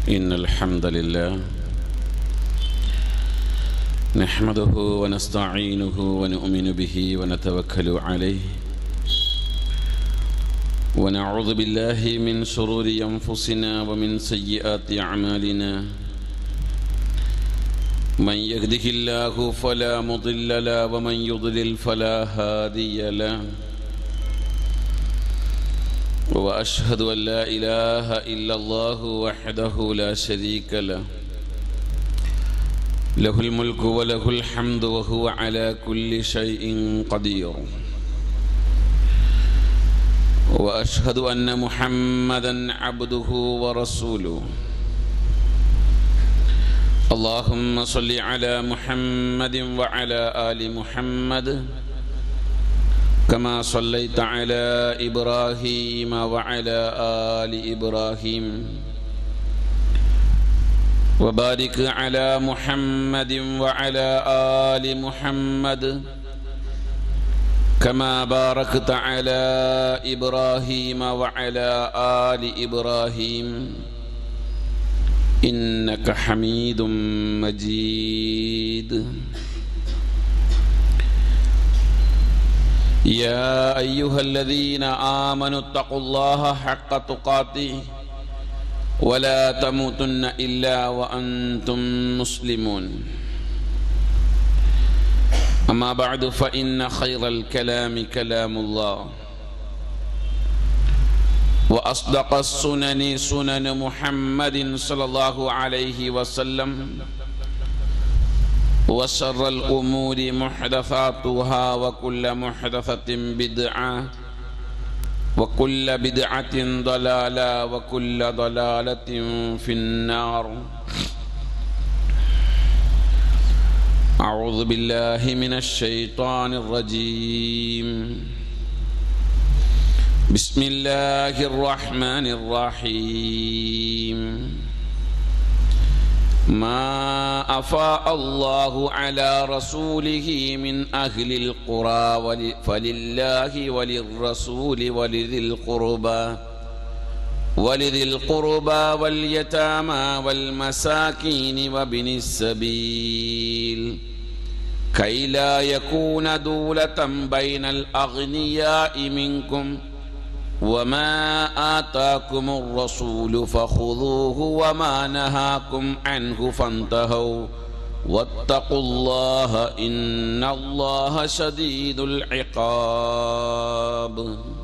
إن الحمد لله نحمده ونستعينه ونؤمن به ونتوكل عليه ونعوذ بالله من شرور أنفسنا ومن سيئات أعمالنا من يهده الله فلا مضل له ومن يضلل فلا هادي له واشهد ان لا اله الا الله وحده لا شريك له له الملك وله الحمد وهو على كل شيء قدير واشهد ان محمدا عبده ورسوله اللهم صل على محمد وعلى ال محمد كما صليت على ابراهيم وعلى ال ابراهيم وبارك على محمد وعلى ال محمد كما باركت على ابراهيم وعلى ال ابراهيم انك حميد مجيد يا ايها الذين امنوا اتقوا الله حق تقاته ولا تموتن الا وانتم مسلمون اما بعد فان خير الكلام كلام الله واصدق السنن سنن محمد صلى الله عليه وسلم وشر الأمور محدثاتها وكل محدثة بدعة وكل بدعة ضلالة وكل ضلالة في النار أعوذ بالله من الشيطان الرجيم بسم الله الرحمن الرحيم ما أفاء الله على رسوله من أهل القرى فلله وللرسول ولذي القربى ولذي القربى واليتامى والمساكين وابن السبيل كي لا يكون دولة بين الأغنياء منكم وما آتاكم الرسول فخذوه وما نهاكم عنه فانتهوا واتقوا الله إن الله شديد العقاب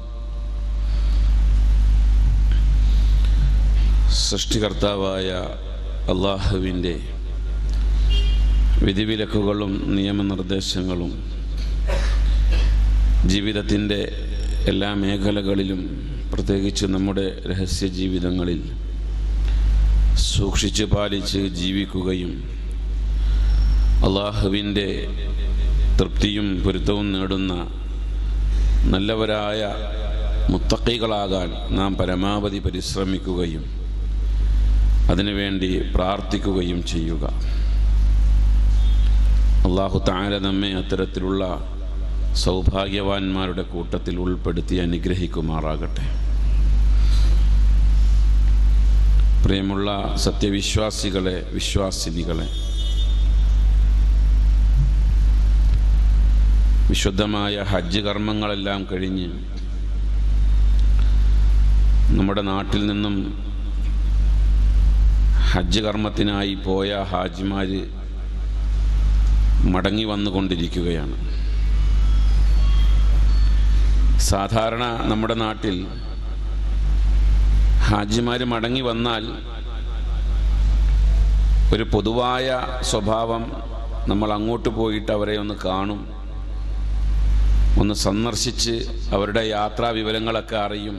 സൃഷ്ടികർത്താവായ അള്ളാഹുവിൻ്റെ വിധിവിലക്കുകളും നിയമനിർദ്ദേശങ്ങളും ജീവിതത്തിൻ്റെ എല്ലാ മേഖലകളിലും പ്രത്യേകിച്ച് നമ്മുടെ രഹസ്യ ജീവിതങ്ങളിൽ സൂക്ഷിച്ച് പാലിച്ച് ജീവിക്കുകയും അള്ളാഹുവിൻ്റെ തൃപ്തിയും പൊരുത്തവും നേടുന്ന നല്ലവരായ മുത്തക്കികളാകാൻ നാം പരമാവധി പരിശ്രമിക്കുകയും അതിനുവേണ്ടി പ്രാർത്ഥിക്കുകയും ചെയ്യുക അള്ളാഹു താര നമ്മെ അത്തരത്തിലുള്ള സൗഭാഗ്യവാന്മാരുടെ കൂട്ടത്തിൽ ഉൾപ്പെടുത്തി അനുഗ്രഹിക്കുമാറാകട്ടെ പ്രിയമുള്ള സത്യവിശ്വാസികളെ വിശ്വാസിനികളെ വിശുദ്ധമായ ഹജ്ജ് കർമ്മങ്ങളെല്ലാം കഴിഞ്ഞ് നമ്മുടെ നാട്ടിൽ നിന്നും ഹജ്ജ് കർമ്മത്തിനായി പോയ ഹാജിമാർ മടങ്ങി വന്നുകൊണ്ടിരിക്കുകയാണ് സാധാരണ നമ്മുടെ നാട്ടിൽ ഹാജിമാർ മടങ്ങി വന്നാൽ ഒരു പൊതുവായ സ്വഭാവം നമ്മൾ അങ്ങോട്ട് പോയിട്ട് അവരെ ഒന്ന് കാണും ഒന്ന് സന്ദർശിച്ച് അവരുടെ യാത്രാ വിവരങ്ങളൊക്കെ അറിയും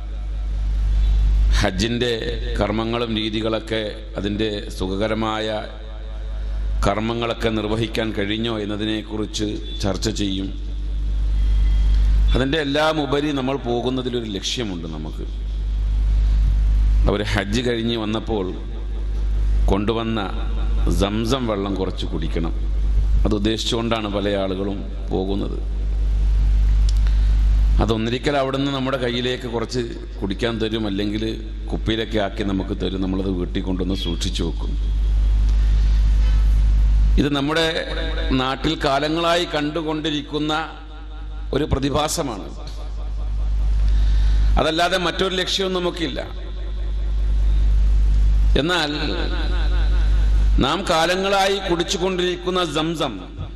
ഹജ്ജിൻ്റെ കർമ്മങ്ങളും രീതികളൊക്കെ അതിൻ്റെ സുഖകരമായ കർമ്മങ്ങളൊക്കെ നിർവഹിക്കാൻ കഴിഞ്ഞോ എന്നതിനെക്കുറിച്ച് ചർച്ച ചെയ്യും അതിൻ്റെ എല്ലാം ഉപരി നമ്മൾ പോകുന്നതിലൊരു ലക്ഷ്യമുണ്ട് നമുക്ക് അവർ ഹജ്ജ് കഴിഞ്ഞ് വന്നപ്പോൾ കൊണ്ടുവന്ന സംസം വെള്ളം കുറച്ച് കുടിക്കണം അത് ഉദ്ദേശിച്ചുകൊണ്ടാണ് പല ആളുകളും പോകുന്നത് അതൊന്നിരിക്കൽ അവിടുന്ന് നമ്മുടെ കയ്യിലേക്ക് കുറച്ച് കുടിക്കാൻ തരും അല്ലെങ്കിൽ കുപ്പിയിലൊക്കെ ആക്കി നമുക്ക് തരും നമ്മളത് വീട്ടിൽ കൊണ്ടുവന്ന് സൂക്ഷിച്ചു വെക്കും ഇത് നമ്മുടെ നാട്ടിൽ കാലങ്ങളായി കണ്ടുകൊണ്ടിരിക്കുന്ന ഒരു പ്രതിഭാസമാണ് അതല്ലാതെ മറ്റൊരു ലക്ഷ്യവും നമുക്കില്ല എന്നാൽ നാം കാലങ്ങളായി കുടിച്ചുകൊണ്ടിരിക്കുന്ന സംസം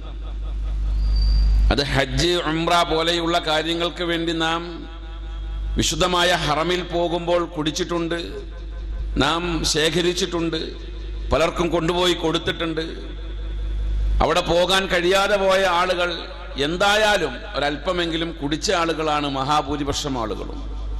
അത് ഹജ്ജ് ഉംറ പോലെയുള്ള കാര്യങ്ങൾക്ക് വേണ്ടി നാം വിശുദ്ധമായ ഹറമിൽ പോകുമ്പോൾ കുടിച്ചിട്ടുണ്ട് നാം ശേഖരിച്ചിട്ടുണ്ട് പലർക്കും കൊണ്ടുപോയി കൊടുത്തിട്ടുണ്ട് അവിടെ പോകാൻ കഴിയാതെ പോയ ആളുകൾ എന്തായാലും ഒരല്പമെങ്കിലും കുടിച്ച ആളുകളാണ് മഹാഭൂരിപക്ഷം ആളുകളും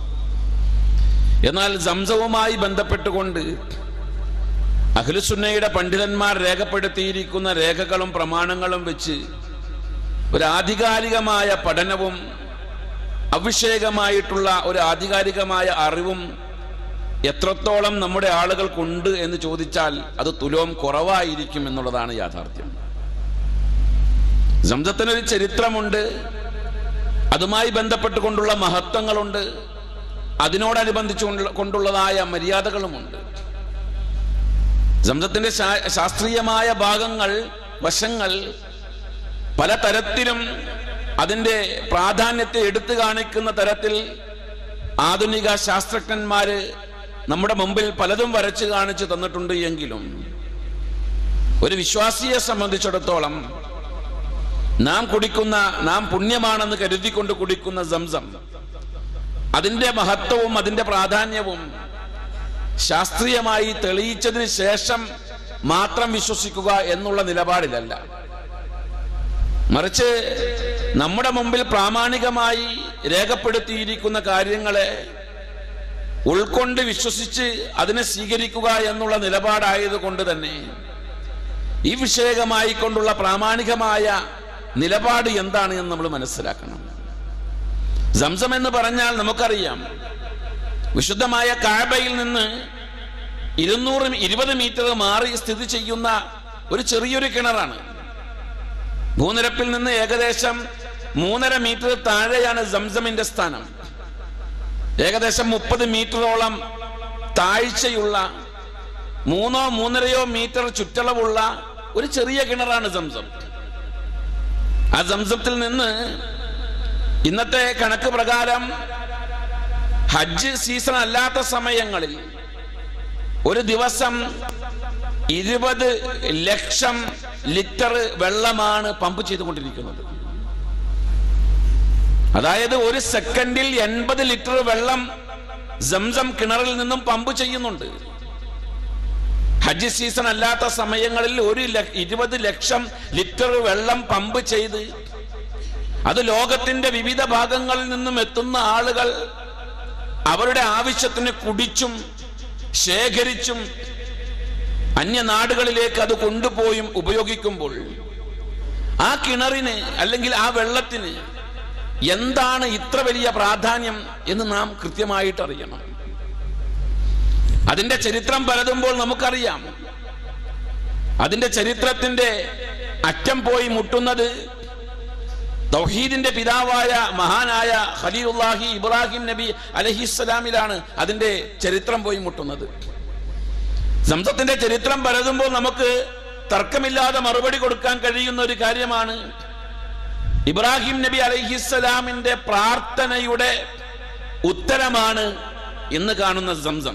എന്നാൽ സംസവുമായി ബന്ധപ്പെട്ടുകൊണ്ട് അഖിലുസുന്നയുടെ പണ്ഡിതന്മാർ രേഖപ്പെടുത്തിയിരിക്കുന്ന രേഖകളും പ്രമാണങ്ങളും വെച്ച് ഒരു ആധികാരികമായ പഠനവും അഭിഷേകമായിട്ടുള്ള ഒരു ആധികാരികമായ അറിവും എത്രത്തോളം നമ്മുടെ ആളുകൾക്കുണ്ട് എന്ന് ചോദിച്ചാൽ അത് തുലോം കുറവായിരിക്കും എന്നുള്ളതാണ് യാഥാർത്ഥ്യം സംസത്തിനൊരു ചരിത്രമുണ്ട് അതുമായി ബന്ധപ്പെട്ടുകൊണ്ടുള്ള മഹത്വങ്ങളുണ്ട് അതിനോടനുബന്ധിച്ചു കൊണ്ടുള്ളതായ മര്യാദകളുമുണ്ട് സംസത്തിന്റെ ശാസ്ത്രീയമായ ഭാഗങ്ങൾ വശങ്ങൾ പല തരത്തിലും അതിന്റെ പ്രാധാന്യത്തെ എടുത്തു കാണിക്കുന്ന തരത്തിൽ ആധുനിക ശാസ്ത്രജ്ഞന്മാര് നമ്മുടെ മുമ്പിൽ പലതും വരച്ചു കാണിച്ചു തന്നിട്ടുണ്ട് എങ്കിലും ഒരു വിശ്വാസിയെ സംബന്ധിച്ചിടത്തോളം നാം കുടിക്കുന്ന നാം പുണ്യമാണെന്ന് കരുതിക്കൊണ്ട് കുടിക്കുന്ന സംസം അതിന്റെ മഹത്വവും അതിന്റെ പ്രാധാന്യവും ശാസ്ത്രീയമായി തെളിയിച്ചതിന് ശേഷം മാത്രം വിശ്വസിക്കുക എന്നുള്ള നിലപാടിലല്ല മറിച്ച് നമ്മുടെ മുമ്പിൽ പ്രാമാണികമായി രേഖപ്പെടുത്തിയിരിക്കുന്ന കാര്യങ്ങളെ ഉൾക്കൊണ്ട് വിശ്വസിച്ച് അതിനെ സ്വീകരിക്കുക എന്നുള്ള നിലപാടായതുകൊണ്ട് തന്നെ ഈ വിഷയകമായി കൊണ്ടുള്ള പ്രാമാണികമായ നിലപാട് എന്താണ് എന്ന് നമ്മൾ മനസ്സിലാക്കണം സംസം എന്ന് പറഞ്ഞാൽ നമുക്കറിയാം വിശുദ്ധമായ കാബയിൽ നിന്ന് ഇരുന്നൂറ് ഇരുപത് മീറ്റർ മാറി സ്ഥിതി ചെയ്യുന്ന ഒരു ചെറിയൊരു കിണറാണ് ഭൂനിരപ്പിൽ നിന്ന് ഏകദേശം മൂന്നര മീറ്റർ താഴെയാണ് സംസമിന്റെ സ്ഥാനം ഏകദേശം മുപ്പത് മീറ്ററോളം താഴ്ചയുള്ള മൂന്നോ മൂന്നരയോ മീറ്റർ ചുറ്റളവുള്ള ഒരു ചെറിയ കിണറാണ് സംസം ആ സംസത്തിൽ നിന്ന് ഇന്നത്തെ കണക്ക് പ്രകാരം ഹജ്ജ് സീസൺ അല്ലാത്ത സമയങ്ങളിൽ ഒരു ദിവസം ഇരുപത് ലക്ഷം ലിറ്റർ വെള്ളമാണ് പമ്പ് ചെയ്തുകൊണ്ടിരിക്കുന്നത് അതായത് ഒരു സെക്കൻഡിൽ എൺപത് ലിറ്റർ വെള്ളം സംസം കിണറിൽ നിന്നും പമ്പ് ചെയ്യുന്നുണ്ട് ഹജ്ജ് സീസൺ അല്ലാത്ത സമയങ്ങളിൽ ഒരു ഇരുപത് ലക്ഷം ലിറ്റർ വെള്ളം പമ്പ് ചെയ്ത് അത് ലോകത്തിന്റെ വിവിധ ഭാഗങ്ങളിൽ നിന്നും എത്തുന്ന ആളുകൾ അവരുടെ ആവശ്യത്തിന് കുടിച്ചും ശേഖരിച്ചും അന്യനാടുകളിലേക്ക് അത് കൊണ്ടുപോയും ഉപയോഗിക്കുമ്പോൾ ആ കിണറിന് അല്ലെങ്കിൽ ആ വെള്ളത്തിന് എന്താണ് ഇത്ര വലിയ പ്രാധാന്യം എന്ന് നാം കൃത്യമായിട്ട് അറിയണം അതിന്റെ ചരിത്രം പരതുമ്പോൾ നമുക്കറിയാം അതിന്റെ ചരിത്രത്തിന്റെ അറ്റം പോയി മുട്ടുന്നത് തൗഹീദിന്റെ പിതാവായ മഹാനായ ഖലീലുല്ലാഹി ഇബ്രാഹിം നബി അലഹിസ്സലാമിലാണ് അതിന്റെ ചരിത്രം പോയി മുട്ടുന്നത് സംസത്തിന്റെ ചരിത്രം പരതുമ്പോൾ നമുക്ക് തർക്കമില്ലാതെ മറുപടി കൊടുക്കാൻ കഴിയുന്ന ഒരു കാര്യമാണ് ഇബ്രാഹിം നബി അലഹിസ്സലാമിന്റെ പ്രാർത്ഥനയുടെ ഉത്തരമാണ് ഇന്ന് കാണുന്ന സംസം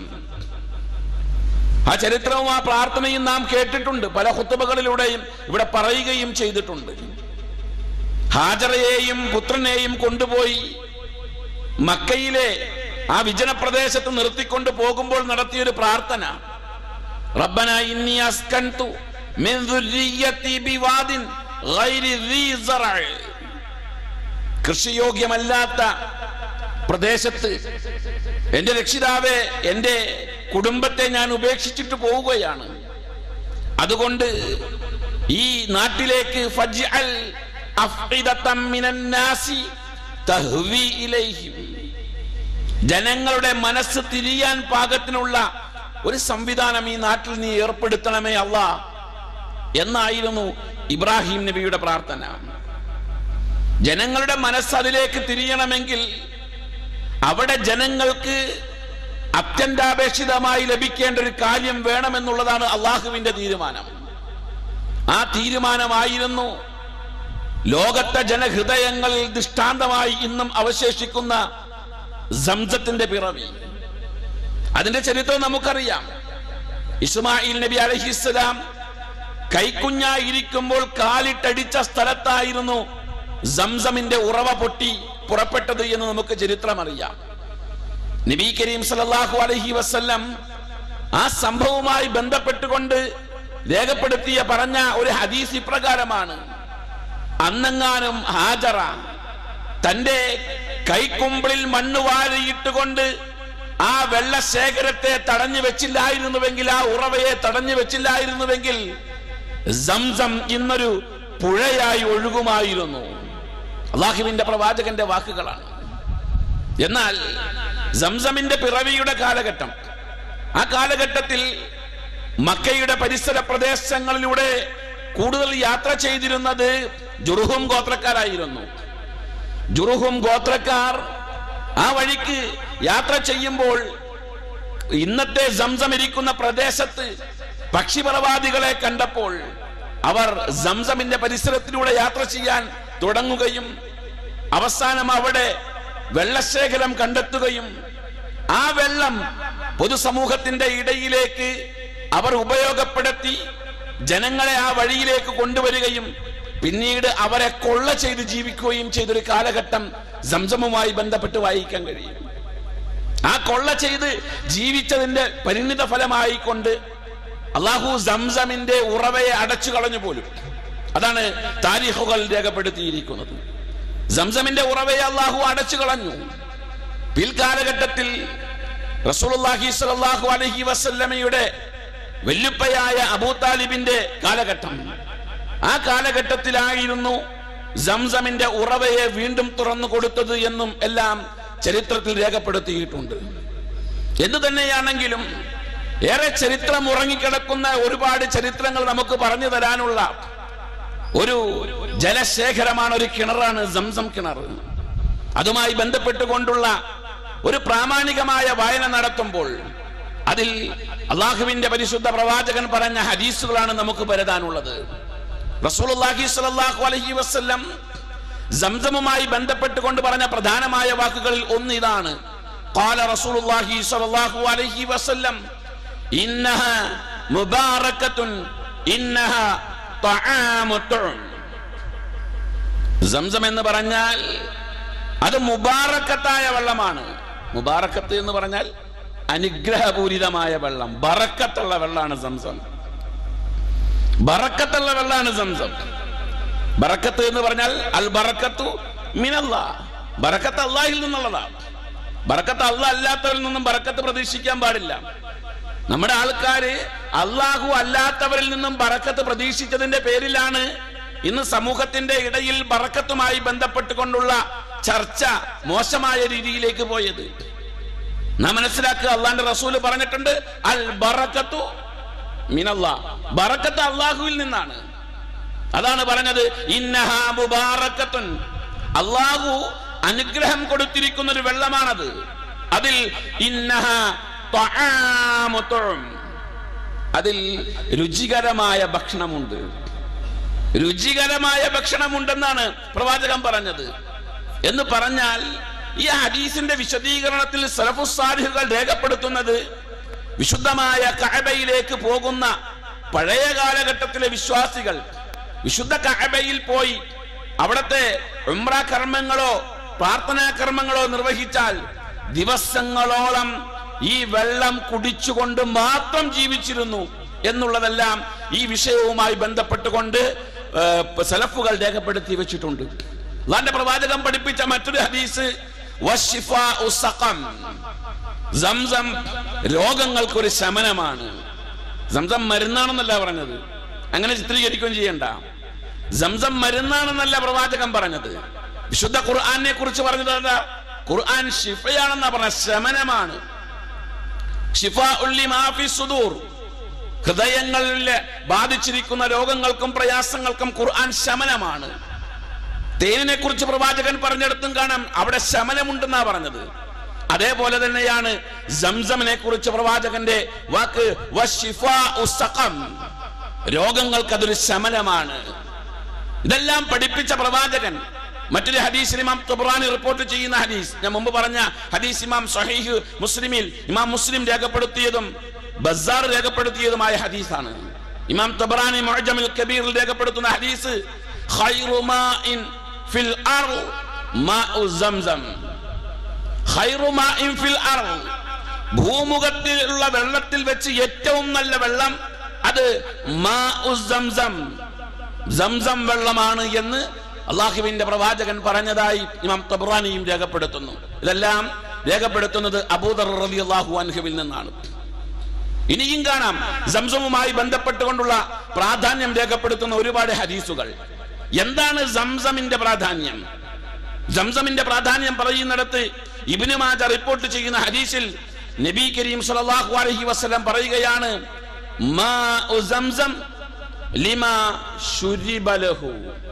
ആ ചരിത്രവും ആ പ്രാർത്ഥനയും നാം കേട്ടിട്ടുണ്ട് പല ഹുത്തുബകളിലൂടെയും ഇവിടെ പറയുകയും ചെയ്തിട്ടുണ്ട് ഹാജറയെയും പുത്രനെയും കൊണ്ടുപോയി മക്കയിലെ ആ വിജനപ്രദേശത്ത് നിർത്തിക്കൊണ്ട് പോകുമ്പോൾ നടത്തിയൊരു പ്രാർത്ഥന റബ്ബന ഇന്നി അസ്കൻതു മിൻ ദുർരിയ്യതി ബിവാദിൻ ഗൈരി ദീ സറഅ കൃഷിയോഗ്യമല്ലാത്ത പ്രദേശത്ത് എന്റെ രക്ഷിതാവെ എന്റെ കുടുംബത്തെ ഞാൻ ഉപേക്ഷിച്ചിട്ട് പോവുകയാണ് അതുകൊണ്ട് ഈ നാട്ടിലേക്ക് ഫജ്അൽ അഫ്ഇദത്തം മിനൻ നാസി തഹ്വി ഇലൈഹിം ജനങ്ങളുടെ മനസ്സ് തിരിയാൻ പാകത്തിനുള്ള ഒരു സംവിധാനം ഈ നാട്ടിൽ നീ ഏർപ്പെടുത്തണമേ അല്ലാ എന്നായിരുന്നു ഇബ്രാഹിം നബിയുടെ പ്രാർത്ഥന ജനങ്ങളുടെ മനസ്സ് അതിലേക്ക് തിരിയണമെങ്കിൽ അവിടെ ജനങ്ങൾക്ക് അത്യന്താപേക്ഷിതമായി ലഭിക്കേണ്ട ഒരു കാര്യം വേണമെന്നുള്ളതാണ് അള്ളാഹുവിന്റെ തീരുമാനം ആ തീരുമാനമായിരുന്നു ലോകത്തെ ജനഹൃദയങ്ങളിൽ ദൃഷ്ടാന്തമായി ഇന്നും അവശേഷിക്കുന്ന സംസത്തിന്റെ പിറവി അതിന്റെ ചരിത്രം നമുക്കറിയാം ഇസ്മായിൽ നബി അലഹിസ്സലാം കൈക്കുഞ്ഞായിരിക്കുമ്പോൾ കാലിട്ടടിച്ച സ്ഥലത്തായിരുന്നു സംസമിന്റെ ഉറവ പൊട്ടി പുറപ്പെട്ടത് എന്ന് നമുക്ക് ചരിത്രം അറിയാം നബി കരീം സല്ലല്ലാഹു അലൈഹി വസല്ലം ആ സംഭവവുമായി ബന്ധപ്പെട്ടുകൊണ്ട് രേഖപ്പെടുത്തിയ പറഞ്ഞ ഒരു ഹദീസ് ഇപ്രകാരമാണ് അന്നെങ്ങാനും ഹാജറ തന്റെ കൈക്കുമ്പിളിൽ മണ്ണ് വാരിയിട്ടുകൊണ്ട് ആ വെള്ളശേഖരത്തെ തടഞ്ഞു വെച്ചില്ലായിരുന്നുവെങ്കിൽ ആ ഉറവയെ തടഞ്ഞു വെച്ചില്ലായിരുന്നുവെങ്കിൽ സംസം ഇന്നൊരു പുഴയായി ഒഴുകുമായിരുന്നു അള്ളാഹുവിന്റെ പ്രവാചകന്റെ വാക്കുകളാണ് എന്നാൽ സംസമിന്റെ പിറവിയുടെ കാലഘട്ടം ആ കാലഘട്ടത്തിൽ മക്കയുടെ പരിസര പ്രദേശങ്ങളിലൂടെ കൂടുതൽ യാത്ര ചെയ്തിരുന്നത് ജുറുഹും ഗോത്രക്കാരായിരുന്നു ജുറുഹും ഗോത്രക്കാർ ആ വഴിക്ക് യാത്ര ചെയ്യുമ്പോൾ ഇന്നത്തെ സംസം ഇരിക്കുന്ന പ്രദേശത്ത് പക്ഷിപറവാദികളെ കണ്ടപ്പോൾ അവർ സംസമിന്റെ പരിസരത്തിലൂടെ യാത്ര ചെയ്യാൻ തുടങ്ങുകയും അവസാനം അവിടെ വെള്ളശേഖരം കണ്ടെത്തുകയും ആ വെള്ളം പൊതുസമൂഹത്തിന്റെ ഇടയിലേക്ക് അവർ ഉപയോഗപ്പെടുത്തി ജനങ്ങളെ ആ വഴിയിലേക്ക് കൊണ്ടുവരികയും പിന്നീട് അവരെ കൊള്ള ചെയ്ത് ജീവിക്കുകയും ചെയ്തൊരു കാലഘട്ടം സംസമുമായി ബന്ധപ്പെട്ട് വായിക്കാൻ കഴിയും ആ കൊള്ള ചെയ്ത് ജീവിച്ചതിന്റെ പരിണിത ഫലമായി കൊണ്ട് അള്ളാഹു സംസമിന്റെ ഉറവയെ അടച്ചു കളഞ്ഞു പോലും അതാണ് താരിഖുകൾ രേഖപ്പെടുത്തിയിരിക്കുന്നത് സംസമിന്റെ ഉറവയെ അള്ളാഹു അടച്ചു കളഞ്ഞു പിൽക്കാലഘട്ടത്തിൽ റസൂലുള്ളാഹി സ്വല്ലല്ലാഹു അലൈഹി വസല്ലമയുടെ വെല്ലുപ്പയായ അബൂ താലിബിന്റെ കാലഘട്ടം ആ കാലഘട്ടത്തിലായിരുന്നു സംസമിന്റെ ഉറവയെ വീണ്ടും തുറന്നു കൊടുത്തത് എന്നും എല്ലാം ചരിത്രത്തിൽ രേഖപ്പെടുത്തിയിട്ടുണ്ട് എന്തു തന്നെയാണെങ്കിലും ഏറെ ചരിത്രം ഉറങ്ങിക്കിടക്കുന്ന ഒരുപാട് ചരിത്രങ്ങൾ നമുക്ക് പറഞ്ഞു തരാനുള്ള ഒരു ജലശേഖരമാണ് ഒരു കിണറാണ് സംസം കിണർ അതുമായി ബന്ധപ്പെട്ടുകൊണ്ടുള്ള ഒരു പ്രാമാണികമായ വായന നടത്തുമ്പോൾ അതിൽ അള്ളാഹുവിന്റെ പരിശുദ്ധ പ്രവാചകൻ പറഞ്ഞ ഹദീസുകളാണ് നമുക്ക് പരതാനുള്ളത് റസൂലുള്ളാഹി സ്വല്ലല്ലാഹു അലൈഹി വസല്ലം സംസമുമായി ബന്ധപ്പെട്ടുകൊണ്ട് പറഞ്ഞ പ്രധാനമായ വാക്കുകളിൽ ഒന്ന് ഇതാണ് قال رسول الله صلى الله عليه وسلم إنها مباركة إنها طعام الطعم സംസം എന്ന് പറഞ്ഞാൽ അത് മുബാറക്കത്തായ വെള്ളമാണ് മുബാറക്കത്ത് എന്ന് പറഞ്ഞാൽ അനുഗ്രഹപൂരിതമായ വെള്ളം ബറക്കത്തുള്ള വെള്ളമാണ് സംസം ബറക്കത്തുള്ള വെള്ളമാണ് സംസം ബറക്കത്ത് എന്ന് പറഞ്ഞാൽ അൽ ബറക്കത്തു മിനല്ല ബറക്കത്ത് അള്ളാഹിൽ നിന്നുള്ളതാണ് ബറക്കത്ത് അല്ല അല്ലാത്തവരിൽ നിന്നും ബറക്കത്ത് പ്രതീക്ഷിക്കാൻ പാടില്ല നമ്മുടെ ആൾക്കാര് അള്ളാഹു അല്ലാത്തവരിൽ നിന്നും ബറക്കത്ത് പ്രതീക്ഷിച്ചതിന്റെ പേരിലാണ് ഇന്ന് സമൂഹത്തിന്റെ ഇടയിൽ ബറക്കത്തുമായി ബന്ധപ്പെട്ടുകൊണ്ടുള്ള ചർച്ച മോശമായ രീതിയിലേക്ക് പോയത് നാം മനസ്സിലാക്കുക അള്ളാന്റെ റസൂല് പറഞ്ഞിട്ടുണ്ട് അൽ ബറക്കത്തു മിനല്ലാ ബറക്കത്ത് അള്ളാഹുവിൽ നിന്നാണ് അതാണ് പറഞ്ഞത് ഇന്നഹാ മുബാറക്കത്തുൻ അള്ളാഹു അനുഗ്രഹം കൊടുത്തിരിക്കുന്ന ഒരു വെള്ളമാണത് അതിൽ ഇന്നഹ ത്വആമു തുഅം. അതിൽ രുചികരമായ ഭക്ഷണമുണ്ട് രുചികരമായ ഭക്ഷണമുണ്ടെന്നാണ് പ്രവാചകൻ പറഞ്ഞത് എന്ന് പറഞ്ഞാൽ ഈ ഹദീസിന്റെ വിശദീകരണത്തിൽ സലഫുസാലിഹുകൾ രേഖപ്പെടുത്തുന്നത് വിശുദ്ധമായ കഅബയിലേക്ക് പോകുന്ന പഴയ കാലഘട്ടത്തിലെ വിശ്വാസികൾ വിശുദ്ധ കഅബയിൽ പോയി അവിടത്തെ ഉംറ കർമ്മങ്ങളോ പ്രാർത്ഥനാ കർമ്മങ്ങളോ നിർവഹിച്ചാൽ ദിവസങ്ങളോളം ഈ വെള്ളം കുടിച്ചുകൊണ്ട് മാത്രം ജീവിച്ചിരുന്നു എന്നുള്ളതെല്ലാം ഈ വിഷയവുമായി ബന്ധപ്പെട്ടുകൊണ്ട് ഏർ, സലഫുകൾ രേഖപ്പെടുത്തി വെച്ചിട്ടുണ്ട് അള്ളാന്റെ പ്രവാചകൻ പഠിപ്പിച്ച മറ്റൊരു ഹദീസ് വശിഫാഉ സഖം. സംസം രോഗങ്ങൾക്കൊരു ശമനമാണ് സംസം മരുന്നാണെന്നല്ല പറഞ്ഞത് അങ്ങനെ ചിത്രീകരിക്കുകയും ചെയ്യണ്ട സംസം മരുന്നാണെന്നല്ല പ്രവാചകൻ പറഞ്ഞത് വിശുദ്ധ ഖുർആനെ കുറിച്ച് പറഞ്ഞത് എന്താ ഖുർആൻ ഷിഫയാണെന്നാ പറഞ്ഞ ശമനമാണ് ഷിഫ ഉള്ളി മാഫി സുദൂർ ഹൃദയങ്ങളിൽ ബാധിച്ചിരിക്കുന്ന രോഗങ്ങൾക്കും പ്രയാസങ്ങൾക്കും ഖുർആൻ ശമനമാണ് തേനിനെ കുറിച്ച് പ്രവാചകൻ പറഞ്ഞിടത്തും കാണാം അവിടെ ശമനമുണ്ടെന്നാ പറഞ്ഞത് അതേപോലെ തന്നെയാണ് സംസമിനെ കുറിച്ച് പ്രവാചകന്റെ വാക്ക് വശിഫാഉ സഖം. രോഗങ്ങൾക്ക് അതൊരു ശമനമാണ് ഇതെല്ലാം പഠിപ്പിച്ച പ്രവാചകൻ മറ്റൊരു ഹദീസ് ഇമാം തുബ്രാനി റിപ്പോർട്ട് ചെയ്യുന്ന ഹദീസ് ഞാൻ മുമ്പ് പറഞ്ഞ ഹദീസ് ഇമാം സഹീഹ് മുസ്ലിമിൽ ഇമാം മുസ്ലിം രേഖപ്പെടുത്തിയതും ബസാർ രേഖപ്പെടുത്തിയതുമായ ഹദീസാണ് ഇമാം തുബ്രാനി മുഅ്ജമുൽ കബീറിൽ രേഖപ്പെടുത്തുന്ന ഹദീസ് ഖൈറു മാഇൻ ഫിൽ അർള് മാഉ സംസം ഖൈറു മാഇൻ ഫിൽ അർള് ഭൂമുഖത്തിലുള്ള വെള്ളത്തിൽ വെച്ച് ഏറ്റവും നല്ല വെള്ളം അത് മാഉ സംസം സംസം വെള്ളമാണ് എന്ന് അള്ളാഹുവിന്റെ പ്രവാചകൻ പറഞ്ഞതായി ഇമാം തബ്രാനിയും രേഖപ്പെടുത്തുന്നു ഇതെല്ലാം രേഖപ്പെടുത്തുന്നത് അബൂദർ റലി അള്ളാഹു അൻഹുവിൽ നിന്നാണ് ഇനിയും കാണാം സംസമുമായി ബന്ധപ്പെട്ടുകൊണ്ടുള്ള പ്രാധാന്യം രേഖപ്പെടുത്തുന്ന ഒരുപാട് ഹദീസുകൾ എന്താണ് സംസമിന്റെ പ്രാധാന്യം സംസമിന്റെ പ്രാധാന്യം പറയുന്നിടത്ത് ഇബ്നു മാജ റിപ്പോർട്ട് ചെയ്യുന്ന ഹദീസിൽ നബി കരീം സല്ലല്ലാഹു അലൈഹി വസല്ലം പറയുകയാണ് മാഉ സംസം ലിമാ ശുരിബ ലഹു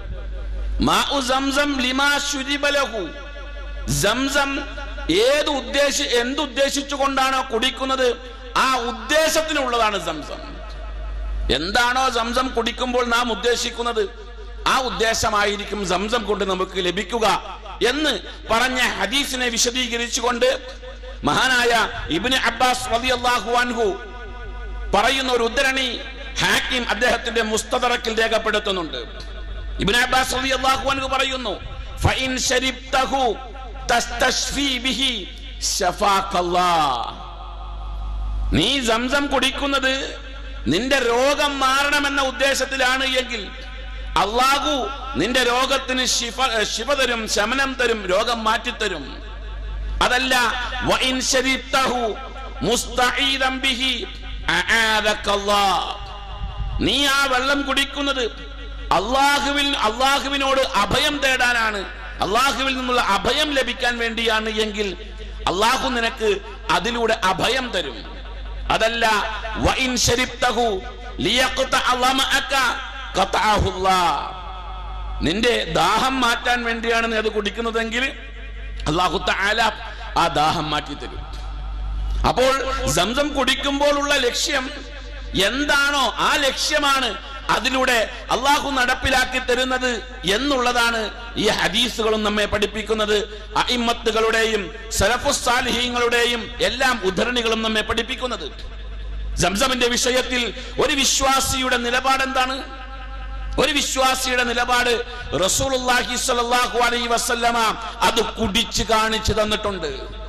മാഉ സംസം ലിമാ ശുരിബ ലഹു സംസം ഏത് ഉദ്ദേശി എന്തുദ്ദേശിച്ചുകൊണ്ടാണോ കുടിക്കുന്നത് ആ ഉദ്ദേശത്തിനുള്ളതാണ് സംസം എന്താണോ സംസം കുടിക്കുമ്പോൾ നാം ഉദ്ദേശിക്കുന്നത് ആ ഉദ്ദേശമായിരിക്കും സംസം കൊണ്ട് നമുക്ക് ലഭിക്കുക എന്ന് പറഞ്ഞ ഹദീസിനെ വിശദീകരിച്ചുകൊണ്ട് മഹാനായ ഇബ്നു അബ്ബാസ് റളിയല്ലാഹു അൻഹു പറയുന്ന ഒരു ഉദ്ധരണി ഹാക്കിം അദ്ദേഹത്തിന്റെ മുസ്തദറക്കിൽ രേഖപ്പെടുത്തുന്നുണ്ട് ഇബ്നു അബ്ബാസ് റളിയല്ലാഹു അൻഹു പറയുന്നു ഫഇൻ ശരിബ്തഹു തസ്തശ്ഫി ബിഹി ശഫാക്കല്ലാഹ് നീ സംസം കുടിക്കുന്നത് നിന്റെ രോഗം മാറണമെന്ന ഉദ്ദേശത്തിലാണ് എങ്കിൽ അള്ളാഹു നിന്റെ രോഗത്തിന് ശിഫ ശിവ തരും ശമനം തരും രോഗം മാറ്റിത്തരും അതല്ല വഇൻ ശരിബ്തഹു മുസ്തഈദൻ ബിഹി അആദക്കല്ലാഹ് നീ ആ വെള്ളം കുടിക്കുന്നത് അള്ളാഹുവിൽ അള്ളാഹുവിനോട് അഭയം തേടാനാണ് അള്ളാഹുവിൽ നിന്നുള്ള അഭയം ലഭിക്കാൻ വേണ്ടിയാണ് എങ്കിൽ അള്ളാഹു നിനക്ക് അതിലൂടെ അഭയം തരും അതല്ല വഇൻ ശരിബ്തഹു ലിയഖ്തഅ ലമഅക ഖതഅഹു അല്ലാഹ് നിന്റെ ദാഹം മാറ്റാൻ വേണ്ടിയാണ് നീ അത് കുടിക്കുന്നതെങ്കിൽ അള്ളാഹു തആല ആ ദാഹം മാറ്റി തരും അപ്പോൾ സംസം കുടിക്കുമ്പോഴുള്ള ലക്ഷ്യം എന്താണോ ആ ലക്ഷ്യമാണ് അതിലൂടെ അള്ളാഹു നടപ്പിലാക്കി തരുന്നത് എന്നുള്ളതാണ് ഈ ഹദീസുകളും നമ്മെ പഠിപ്പിക്കുന്നത് അയിമത്തുകളുടെയും സലഫുസാലിഹീങ്ങളുടെയും എല്ലാം ഉദ്ധരണികളും നമ്മെ പഠിപ്പിക്കുന്നത് സംസമിന്റെ വിഷയത്തിൽ ഒരു വിശ്വാസിയുടെ നിലപാട് എന്താണ് ഒരു വിശ്വാസിയുടെ നിലപാട് റസൂലുള്ളാഹി സ്വല്ലല്ലാഹു അലൈഹി വസല്ലമ അത് കുടിച്ചു കാണിച്ചു തന്നിട്ടുണ്ട്